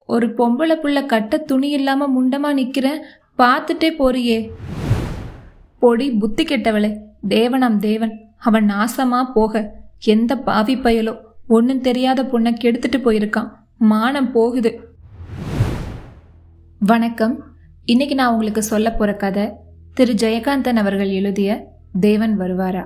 ஒரு பொம்பளை புள்ள கட்ட துணி இல்லாம முண்டமா நிக்கிறேன் பார்த்துட்டே போறியே பொடி புத்தி கெட்டவளே தேவனாம் தேவன் அவன் நாசமா போக எந்த பாவி பயலோ ஒன்றும் தெரியாத பொண்ணை கெடுத்துட்டு போயிருக்கான் மானம் போகுது வணக்கம் இன்னைக்கு நான் உங்களுக்கு சொல்ல போற கதை திரு ஜெயகாந்தன் அவர்கள் எழுதிய தேவன் வருவாரா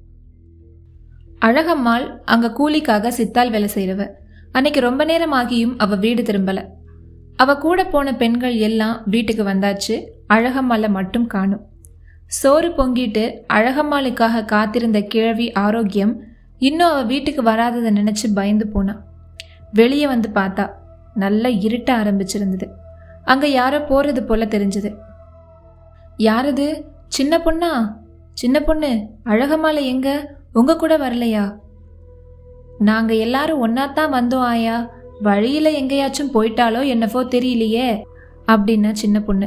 அழகம்மாள் அங்க கூலிக்காக சித்தால் வேலை செய்றவ அன்னைக்கு ரொம்ப நேரம் ஆகியும் அவ வீடு திரும்பல அவ கூட போன பெண்கள் எல்லாம் வீட்டுக்கு வந்தாச்சு அழகம்மாளை மட்டும் காணும் சோறு பொங்கிட்டு அழகம்மாளுக்காக காத்திருந்த கிழவி ஆரோக்கியம் இன்னும் அவ வீட்டுக்கு வராததை நினைச்சு பயந்து போனா வெளியே வந்து பார்த்தா நல்லா இருட்ட ஆரம்பிச்சிருந்தது அங்க யாரோ போறது போல தெரிஞ்சது யாரது சின்ன பொண்ணா சின்ன பொண்ணு அழகம்மாளை எங்க உங்க கூட வரலையா நாங்க எல்லாரும் ஒன்னாத்தான் வந்தோம் ஆயா வழியில எங்கேயாச்சும் போயிட்டாலோ என்னவோ தெரியலையே அப்படின்னா சின்ன பொண்ணு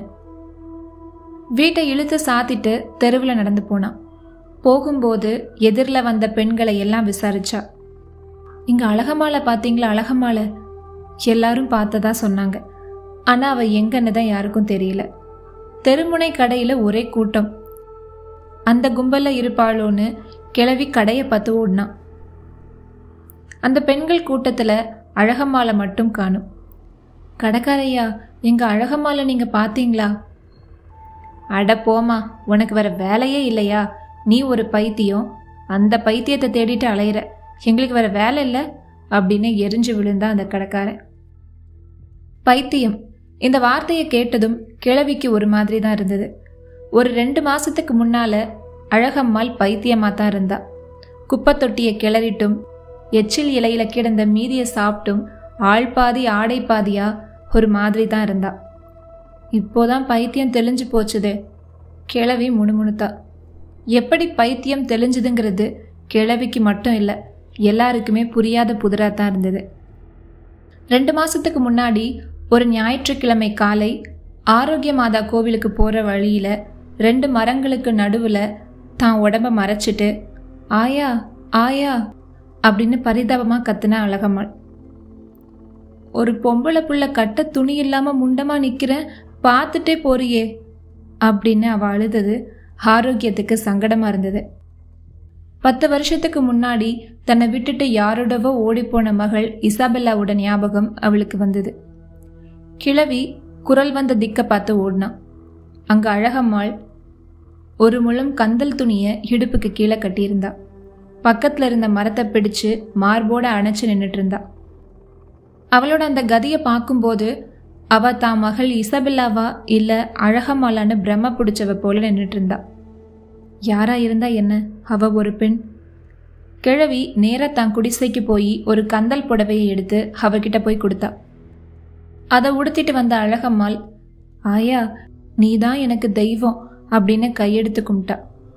வீட்டை இழுத்து சாத்திட்டு தெருவில் நடந்து போனான் போகும்போது எதிரில் வந்த பெண்களை எல்லாம் விசாரிச்சா இங்க அழகமாலை பார்த்தீங்களா அழகமாலை எல்லாரும் பார்த்ததா சொன்னாங்க ஆனா அவ எங்கன்னு தான் யாருக்கும் தெரியல தெருமுனை கடையில ஒரே கூட்டம் அந்த கும்பல்ல இருப்பாளோன்னு கிளவி கடையை பார்த்து ஓடினான் அந்த பெண்கள் கூட்டத்துல அழகம்மாளை மட்டும் காணும் கடைக்காரையா எங்க அழகம்மாளை நீங்க பார்த்தீங்களா அட போமா உனக்கு வேற வேலையே இல்லையா நீ ஒரு பைத்தியம் அந்த பைத்தியத்தை தேடிட்டு அலையிற எங்களுக்கு வேற வேலை இல்லை அப்படின்னு எரிஞ்சு விழுந்தா அந்த கடைக்காரன் பைத்தியம் இந்த வார்த்தையை கேட்டதும் கிழவிக்கு ஒரு மாதிரி தான் இருந்தது ஒரு ரெண்டு மாசத்துக்கு முன்னால அழகம்மாள் பைத்தியமா தான் இருந்தா குப்பை தொட்டியை கிளறிட்டும் எச்சில் இலையில கிடந்த மீதியை சாப்பிட்டும் ஆள் பாதி ஆடை பாதியா ஒரு மாதிரி தான் இருந்தா இப்போதான் பைத்தியம் தெளிஞ்சு போச்சுதே கிழவி முணுமுணுத்தா எப்படி பைத்தியம் தெளிஞ்சுதுங்கிறது கிழவிக்கு மட்டும் இல்லை எல்லாருக்குமே புரியாத புதிரா தான் இருந்தது ரெண்டு மாசத்துக்கு முன்னாடி ஒரு ஞாயிற்றுக்கிழமை காலை ஆரோக்கிய மாதா கோவிலுக்கு போற வழியில ரெண்டு மரங்களுக்கு நடுவுல தான் உடம்ப மறைச்சிட்டு ஆயா ஆயா அப்படின்னு பரிதாபமா கத்துன அழகம்மாள் ஒரு பொம்பளை புள்ள கட்ட துணி இல்லாம முண்டமா நிக்கிறேன் பார்த்துட்டே போறியே அப்படின்னு அவ அழுதது ஆரோக்கியத்துக்கு சங்கடமா இருந்தது பத்து வருஷத்துக்கு முன்னாடி தன்னை விட்டுட்டு யாரோடவோ ஓடிப்போன மகள் இசாபெல்லாவோட ஞாபகம் அவளுக்கு வந்தது கிழவி குரல் வந்த திக்க பார்த்து ஓடினான் அங்க அழகம்மாள் ஒரு முழம் கந்தல் துணிய இடுப்புக்கு கீழே கட்டியிருந்தா பக்கத்துல இருந்த மரத்தை பிடிச்சு மார்போட அணைச்சு நின்றுட்டு இருந்தா அவளோட அந்த கதியை பார்க்கும்போது அவ தான் மகள் இசபெல்லாவா இல்ல அழகம்மாளான்னு பிரம்ம பிடிச்சவ போல நின்றுட்டு இருந்தா யாரா இருந்தா என்ன அவ ஒரு பெண் கிழவி நேரா தான் குடிசைக்கு போய் ஒரு கந்தல் புடவையை எடுத்து அவகிட்ட போய் கொடுத்தா அதை உடுத்திட்டு வந்த அழகம்மாள் ஆயா நீதான் எனக்கு தெய்வம் அப்படின்னு கையெடுத்து கும்பிட்டா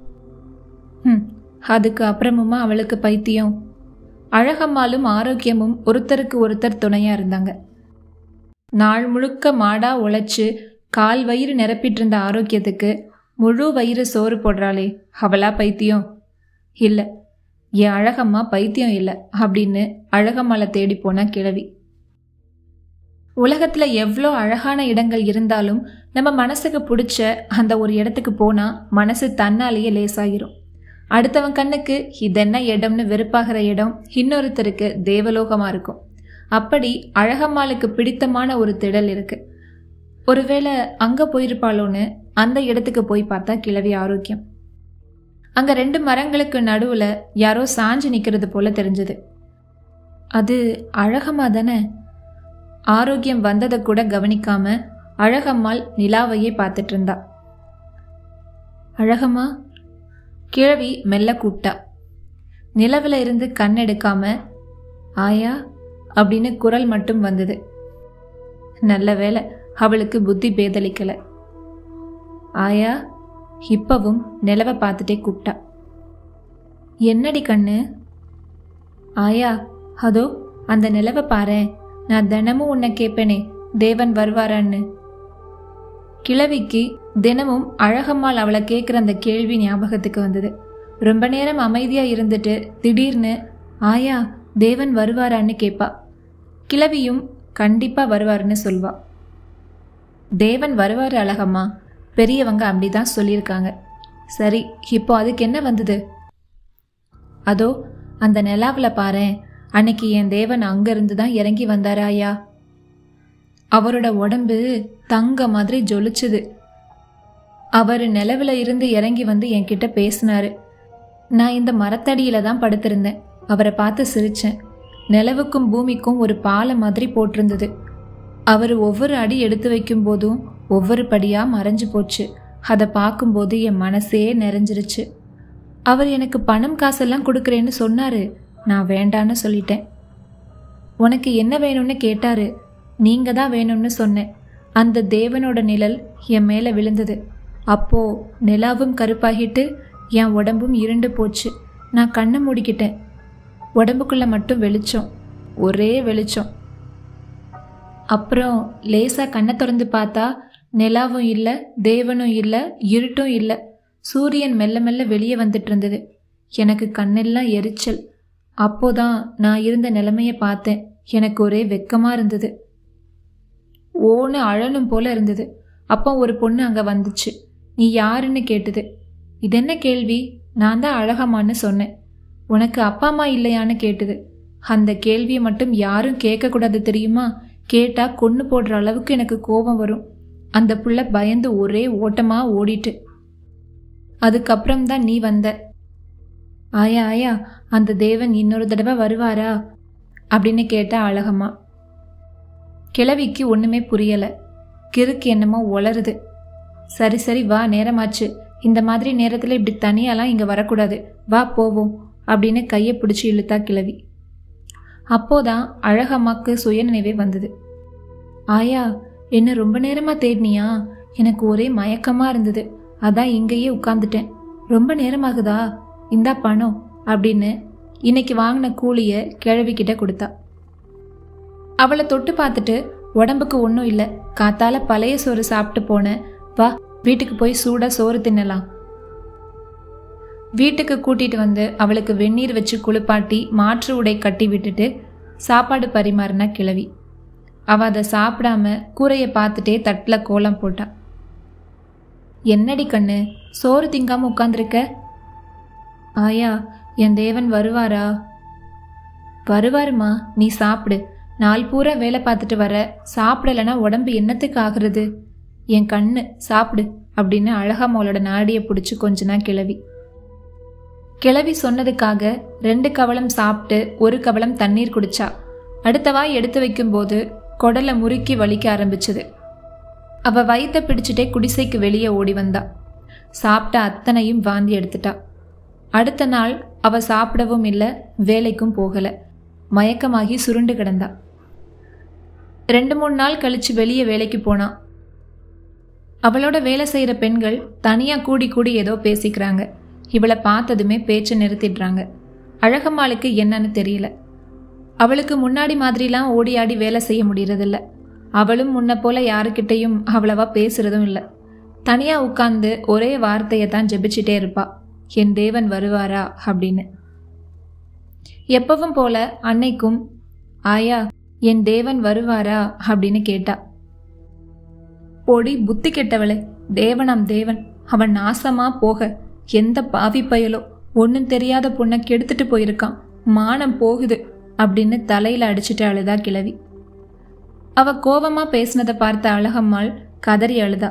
ம் அதுக்கு அப்புறமுமா அவளுக்கு பைத்தியம் அழகம்மாளும் ஆரோக்கியமும் ஒருத்தருக்கு ஒருத்தர் துணையா இருந்தாங்க நாள் முழுக்க மாடா உழைச்சு கால் வயிறு நிரப்பிட்டு இருந்த ஆரோக்கியத்துக்கு முழு வயிறு சோறு போடுறாளே அவளா பைத்தியம் இல்லை என் அழகம்மா பைத்தியம் இல்லை அப்படின்னு அழகம்மாளை தேடி போனா கிழவி உலகத்துல எவ்வளோ அழகான இடங்கள் இருந்தாலும் நம்ம மனசுக்கு பிடிச்ச அந்த ஒரு இடத்துக்கு போனா மனசு தன்னாலேயே லேசாகிரும் அடுத்தவன் கண்ணுக்கு இதென்ன இடம்னு வெறுப்பாகிற இடம் இன்னொருத்தருக்கு தேவலோகமா இருக்கும் அப்படி அழகம்மாளுக்கு பிடித்தமான ஒரு திடல் இருக்கு ஒருவேளை அங்க போயிருப்பாளோன்னு அந்த இடத்துக்கு போய் பார்த்தா கிழவி ஆரோக்கியம் அங்க ரெண்டு மரங்களுக்கு நடுவுல யாரோ சாஞ்சு நிக்கிறது போல தெரிஞ்சது அது அழகம்மா தானே ஆரோக்கியம் வந்ததை கூட கவனிக்காம அழகம்மாள் நிலாவையே பார்த்துட்டு இருந்தா அழகம்மா கிழவி மெல்ல கூப்பிட்டா நிலவில் இருந்து கண் எடுக்காம ஆயா அப்படின்னு குரல் மட்டும் வந்தது நல்ல வேலை அவளுக்கு புத்தி பேதலிக்கல ஆயா இப்பவும் நிலவை பார்த்துட்டே கூப்பிட்டா என்னடி கண்ணு ஆயா அதோ அந்த நிலவை பாரேன் நான் தினமும் உன்னை கேட்பேனே தேவன் வருவாரான்னு கிழவிக்கு தினமும் அழகம்மாள் அவளை கேட்குற அந்த கேள்வி ஞாபகத்துக்கு வந்தது ரொம்ப நேரம் அமைதியா இருந்துட்டு திடீர்னு ஆயா தேவன் வருவாரான்னு கேட்பா கிழவியும் கண்டிப்பா வருவாருன்னு சொல்வா தேவன் வருவாரு அழகம்மா பெரியவங்க அப்படிதான் சொல்லியிருக்காங்க சரி இப்போ அதுக்கு என்ன வந்தது அதோ அந்த நிலாவில் பாரேன் அன்னைக்கு என் தேவன் அங்கிருந்து தான் இறங்கி வந்தாரு ஐயா அவரோட உடம்பு தங்க மாதிரி ஜொலிச்சுது அவர் நிலவுல இருந்து இறங்கி வந்து என்கிட்ட பேசினாரு நான் இந்த மரத்தடியில தான் படுத்திருந்தேன் அவரை பார்த்து சிரிச்சேன் நிலவுக்கும் பூமிக்கும் ஒரு பாலம் மாதிரி போட்டிருந்தது அவர் ஒவ்வொரு அடி எடுத்து வைக்கும் போதும் ஒவ்வொரு படியா மறைஞ்சு போச்சு அதை பார்க்கும்போது என் மனசே நிறைஞ்சிருச்சு அவர் எனக்கு பணம் காசெல்லாம் கொடுக்குறேன்னு சொன்னாரு நான் வேண்டான்னு சொல்லிட்டேன் உனக்கு என்ன வேணும்னு கேட்டாரு நீங்க தான் வேணும்னு சொன்னேன் அந்த தேவனோட நிழல் என் மேலே விழுந்தது அப்போ நிலாவும் கருப்பாகிட்டு என் உடம்பும் இருண்டு போச்சு நான் கண்ணை மூடிக்கிட்டேன் உடம்புக்குள்ள மட்டும் வெளிச்சம் ஒரே வெளிச்சம் அப்புறம் லேசா கண்ணை திறந்து பார்த்தா நிலாவும் இல்லை தேவனும் இல்லை இருட்டும் இல்லை சூரியன் மெல்ல மெல்ல வெளியே வந்துட்டு இருந்தது எனக்கு கண்ணெல்லாம் எரிச்சல் அப்போதான் நான் இருந்த நிலைமைய பார்த்தேன் எனக்கு ஒரே வெக்கமா இருந்தது ஓன்னு அழணும் போல இருந்தது அப்போ ஒரு பொண்ணு அங்க வந்துச்சு நீ யாருன்னு கேட்டது இது என்ன கேள்வி நான் தான் அழகம்மான்னு சொன்னேன் உனக்கு அப்பா அம்மா இல்லையான்னு கேட்டது அந்த கேள்வியை மட்டும் யாரும் கேட்கக்கூடாது தெரியுமா கேட்டா கொன்னு போடுற அளவுக்கு எனக்கு கோபம் வரும் அந்த புள்ள பயந்து ஒரே ஓட்டமா ஓடிட்டு அதுக்கப்புறம் தான் நீ வந்த ஆயா ஆயா அந்த தேவன் இன்னொரு தடவை வருவாரா அப்படின்னு கேட்டா அழகம்மா கிழவிக்கு ஒண்ணுமே புரியல கிறுக்கு என்னமோ உளருது சரி சரி வா நேரமாச்சு இந்த மாதிரி நேரத்தில் இப்படி தனியாலாம் இங்கே வரக்கூடாது வா போவோம் அப்படின்னு கையை பிடிச்சி இழுத்தா கிழவி அப்போதான் அழகம்மாக்கு சுயநினைவே வந்தது ஆயா என்ன ரொம்ப நேரமா தேடினியா எனக்கு ஒரே மயக்கமா இருந்தது அதான் இங்கேயே உட்காந்துட்டேன் ரொம்ப நேரமாகுதா இந்தா பணம் அப்படின்னு இன்னைக்கு வாங்கின கூலிய கிழவிக்கிட்ட கொடுத்தா அவளை தொட்டு பார்த்துட்டு உடம்புக்கு ஒன்றும் இல்லை காத்தால பழைய சோறு சாப்பிட்டு போனேன் வா வீட்டுக்கு போய் சூடா சோறு தின்னலாம் வீட்டுக்கு கூட்டிட்டு வந்து அவளுக்கு வெந்நீர் வச்சு குளிப்பாட்டி மாற்று உடை கட்டி விட்டுட்டு சாப்பாடு பரிமாறினா கிழவி அவ அதை சாப்பிடாம கூரையை பார்த்துட்டே தட்டில் கோலம் போட்டா என்னடி கண்ணு சோறு திங்காம உட்காந்துருக்க ஆயா என் தேவன் வருவாரா வருவாருமா நீ சாப்பிடு நாள் பூரா வேலை பார்த்துட்டு வர சாப்பிடலைன்னா உடம்பு என்னத்துக்கு ஆகுறது என் கண்ணு சாப்பிடு அப்படின்னு அழகாமோளோட நாடியை பிடிச்சி கொஞ்சனா கிளவி கிளவி சொன்னதுக்காக ரெண்டு கவளம் சாப்பிட்டு ஒரு கவளம் தண்ணீர் குடிச்சா அடுத்த வாய் எடுத்து வைக்கும்போது குடலை முறுக்கி வலிக்க ஆரம்பிச்சது அவ வயித்தை பிடிச்சிட்டே குடிசைக்கு வெளியே ஓடி வந்தா சாப்பிட்ட அத்தனையும் வாந்தி எடுத்துட்டா அடுத்த நாள் அவ சாப்பிடவும் இல்லை வேலைக்கும் போகல மயக்கமாகி சுருண்டு கிடந்தா ரெண்டு மூணு நாள் கழிச்சு வெளியே வேலைக்கு போனா அவளோட வேலை செய்யற பெண்கள் தனியா கூடி கூடி ஏதோ பேசிக்கிறாங்க இவளை பார்த்ததுமே பேச்சை நிறுத்திடுறாங்க அழகம்மாளுக்கு என்னன்னு தெரியல அவளுக்கு முன்னாடி மாதிரிலாம் ஓடி ஆடி வேலை செய்ய முடியறதில்ல அவளும் முன்ன போல யாருக்கிட்டையும் அவ்வளவா பேசுறதும் இல்லை தனியா உட்கார்ந்து ஒரே வார்த்தையை தான் ஜெபிச்சிட்டே இருப்பா என் தேவன் வருவாரா அப்படின்னு எப்பவும் போல அன்னைக்கும் ஆயா என் தேவன் வருவாரா அப்படின்னு கேட்டா பொடி புத்தி கெட்டவளே தேவனாம் தேவன் அவன் நாசமா போக எந்த பாவி பயலோ ஒன்றும் தெரியாத பொண்ணை கெடுத்துட்டு போயிருக்கான் மானம் போகுது அப்படின்னு தலையில அடிச்சிட்டு அழுதா கிழவி அவ கோவமா பேசினதை பார்த்த அழகம்மாள் கதறி அழுதா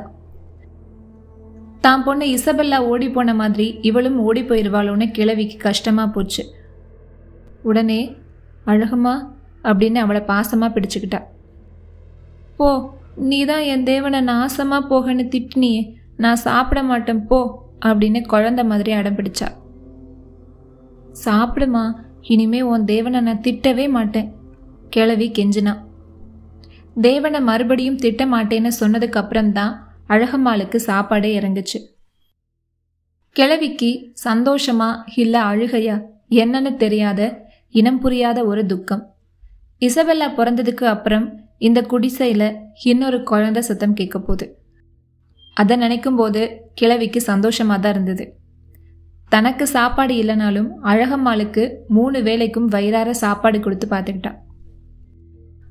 தான் பொண்ணு இசபெல்லா ஓடி போன மாதிரி இவளும் ஓடி போயிருவாளோன்னு கிழவிக்கு கஷ்டமா போச்சு உடனே அழகம்மா அப்படின்னு அவளை பாசமா பிடிச்சுக்கிட்டா போ நீ தான் என் தேவனை நாசமா போகன்னு திட்டினியே நான் சாப்பிட மாட்டேன் போ அப்படின்னு குழந்த மாதிரி அடம் பிடிச்சா சாப்பிடுமா இனிமே உன் தேவனை நான் திட்டவே மாட்டேன் கிழவி கெஞ்சினா தேவனை மறுபடியும் திட்ட மாட்டேன்னு சொன்னதுக்கு அப்புறம்தான் அழகம்மாளுக்கு சாப்பாடே இறங்குச்சு கிழவிக்கு சந்தோஷமா இல்ல அழுகையா என்னன்னு தெரியாத இனம் புரியாத ஒரு துக்கம் இசபெல்லா பிறந்ததுக்கு அப்புறம் இந்த குடிசையில இன்னொரு குழந்தை சத்தம் கேட்க போகுது அதை நினைக்கும் போது கிழவிக்கு சந்தோஷமா தான் இருந்தது தனக்கு சாப்பாடு இல்லைனாலும் அழகம்மாளுக்கு மூணு வேளைக்கும் வயிறார சாப்பாடு கொடுத்து பார்த்துக்கிட்டா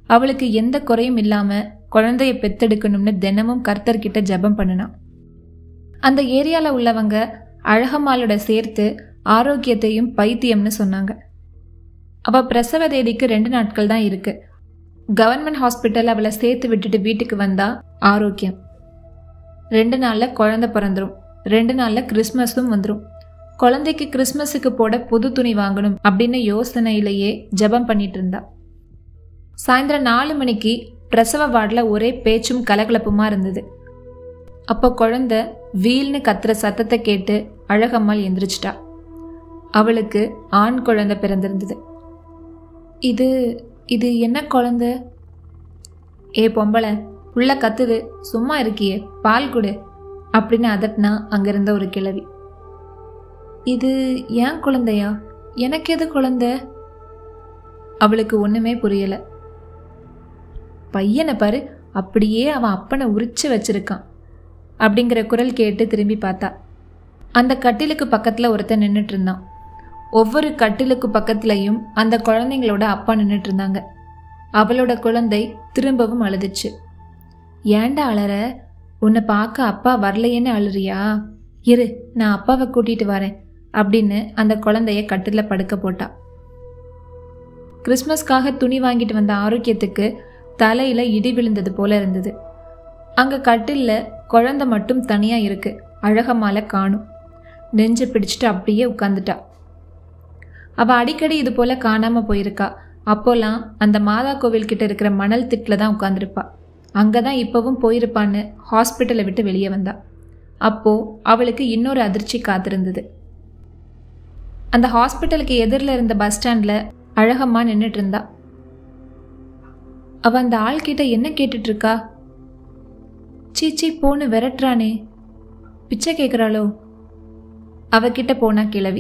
அவளுக்கு எந்த குறையும் இல்லாம குழந்தைய பெத்தெடுக்கணும்னு தினமும் கர்த்தர்கிட்ட ஜெபம் பண்ணினான் அந்த ஏரியால உள்ளவங்க அழகம்மாளோட சேர்த்து ஆரோக்கியத்தையும் பைத்தியம்னு சொன்னாங்க அவ பிரசவ தேதிக்கு ரெண்டு நாட்கள் தான் இருக்கு கவர்மெண்ட் ஹாஸ்பிட்டல் அவளை சேர்த்து விட்டுட்டு வீட்டுக்கு வந்தா ஆரோக்கியம் ரெண்டு நாள்ல குழந்தை பிறந்துரும் ரெண்டு நாள்ல கிறிஸ்மஸும் வந்துடும் குழந்தைக்கு கிறிஸ்மஸுக்கு போட புது துணி வாங்கணும் அப்படின்னு யோசனையிலேயே ஜெபம் பண்ணிட்டு இருந்தா சாயந்தரம் நாலு மணிக்கு பிரசவ வார்டில் ஒரே பேச்சும் கலகலப்புமா இருந்தது அப்போ குழந்தை வீல்னு கத்துற சத்தத்தை கேட்டு அழகம்மாள் எந்திரிச்சிட்டா அவளுக்கு ஆண் குழந்தை பிறந்திருந்தது இது இது என்ன குழந்தை ஏ பொம்பளை உள்ள கத்துது சும்மா இருக்கியே பால் கொடு அப்படின்னு அதட்டினா அங்கிருந்த ஒரு கிழவி இது ஏன் குழந்தையா எனக்கு எது குழந்தை அவளுக்கு ஒண்ணுமே புரியல பையனை பாரு அப்படியே அவன் அப்பனை உரிச்சு வச்சிருக்கான் அப்படிங்கிற குரல் கேட்டு திரும்பி பார்த்தா அந்த கட்டிலுக்கு பக்கத்துல ஒருத்தன் நின்றுட்டு இருந்தான் ஒவ்வொரு கட்டிலுக்கு பக்கத்துலயும் அந்த குழந்தைங்களோட அப்பா நின்றுட்டு இருந்தாங்க அவளோட குழந்தை திரும்பவும் அழுதுச்சு ஏன்டா அழற உன்னை பார்க்க அப்பா வரலையேன்னு அழுறியா இரு நான் அப்பாவை கூட்டிட்டு வரேன் அப்படின்னு அந்த குழந்தைய கட்டில படுக்க போட்டா கிறிஸ்மஸ்க்காக துணி வாங்கிட்டு வந்த ஆரோக்கியத்துக்கு தலையில இடி விழுந்தது போல இருந்தது அங்க கட்டில்ல குழந்தை மட்டும் தனியா இருக்கு அழகமால காணும் நெஞ்சு பிடிச்சிட்டு அப்படியே உட்காந்துட்டா அவ அடிக்கடி இது போல காணாம போயிருக்கா அப்போல்லாம் அந்த மாதா கோவில் கிட்ட இருக்கிற மணல் திட்டில் தான் உட்காந்துருப்பா அங்கே தான் இப்போவும் போயிருப்பான்னு ஹாஸ்பிட்டலை விட்டு வெளியே வந்தா அப்போ அவளுக்கு இன்னொரு அதிர்ச்சி காத்திருந்தது அந்த ஹாஸ்பிட்டலுக்கு எதிரில் இருந்த பஸ் ஸ்டாண்டில் அழகம்மா நின்றுட்டு இருந்தா அவ அந்த ஆள்கிட்ட என்ன கேட்டுட்டு இருக்கா சீச்சி போன்னு விரட்டுறானே பிச்சை கேட்குறாளோ அவகிட்ட போனா கிழவி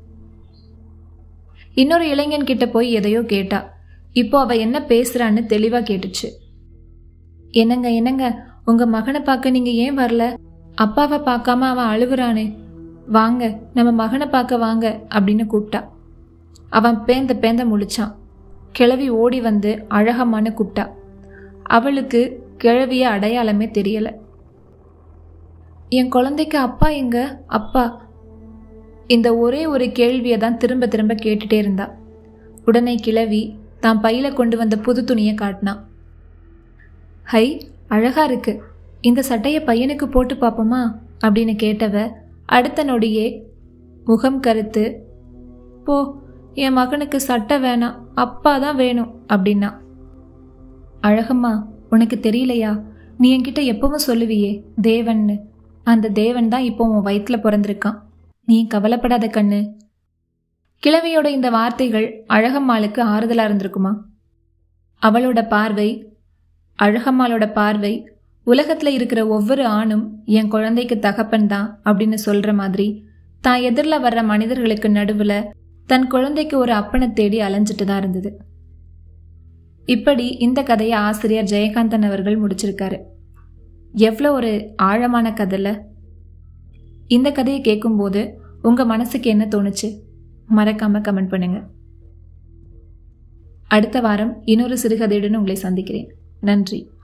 இன்னொரு இளைஞன் கிட்ட போய் எதையோ கேட்டா இப்போ அவ என்ன பேசுறான்னு தெளிவா கேட்டுச்சு என்னங்க என்னங்க உங்க மகனை பார்க்க நீங்க ஏன் வரல அப்பாவை பார்க்காம அவன் அழுவுறானே வாங்க நம்ம மகனை பார்க்க வாங்க அப்படின்னு கூப்பிட்டா அவன் பேந்த பேந்த முழிச்சான் கிழவி ஓடி வந்து அழகம்மான்னு கூப்பிட்டா அவளுக்கு கிழவிய அடையாளமே தெரியல என் குழந்தைக்கு அப்பா எங்க அப்பா இந்த ஒரே ஒரு கேள்வியை தான் திரும்ப திரும்ப கேட்டுட்டே இருந்தா உடனே கிழவி தான் பையில கொண்டு வந்த புது துணியை காட்டினா ஹை அழகா இருக்கு இந்த சட்டையை பையனுக்கு போட்டு பார்ப்போமா அப்படின்னு கேட்டவ அடுத்த நொடியே முகம் கருத்து போ என் மகனுக்கு சட்டை வேணாம் அப்பா தான் வேணும் அப்படின்னா அழகம்மா உனக்கு தெரியலையா நீ என்கிட்ட எப்பவும் சொல்லுவியே தேவன்னு அந்த தேவன் தான் இப்போ உன் வயிற்றுல பிறந்திருக்கான் நீ கவலைப்படாத கண்ணு கிழவியோட இந்த வார்த்தைகள் அழகம்மாளுக்கு ஆறுதலா இருந்திருக்குமா அவளோட பார்வை அழகம்மாளோட பார்வை உலகத்துல இருக்கிற ஒவ்வொரு ஆணும் என் குழந்தைக்கு தகப்பன் தான் அப்படின்னு சொல்ற மாதிரி தான் எதிரில் வர்ற மனிதர்களுக்கு நடுவுல தன் குழந்தைக்கு ஒரு அப்பனை தேடி அலைஞ்சிட்டு தான் இருந்தது இப்படி இந்த கதையை ஆசிரியர் ஜெயகாந்தன் அவர்கள் முடிச்சிருக்காரு எவ்வளோ ஒரு ஆழமான கதைல இந்த கதையை கேட்கும்போது உங்க மனசுக்கு என்ன தோணுச்சு மறக்காம கமெண்ட் பண்ணுங்க அடுத்த வாரம் இன்னொரு சிறுகதையுடன் உங்களை சந்திக்கிறேன் நன்றி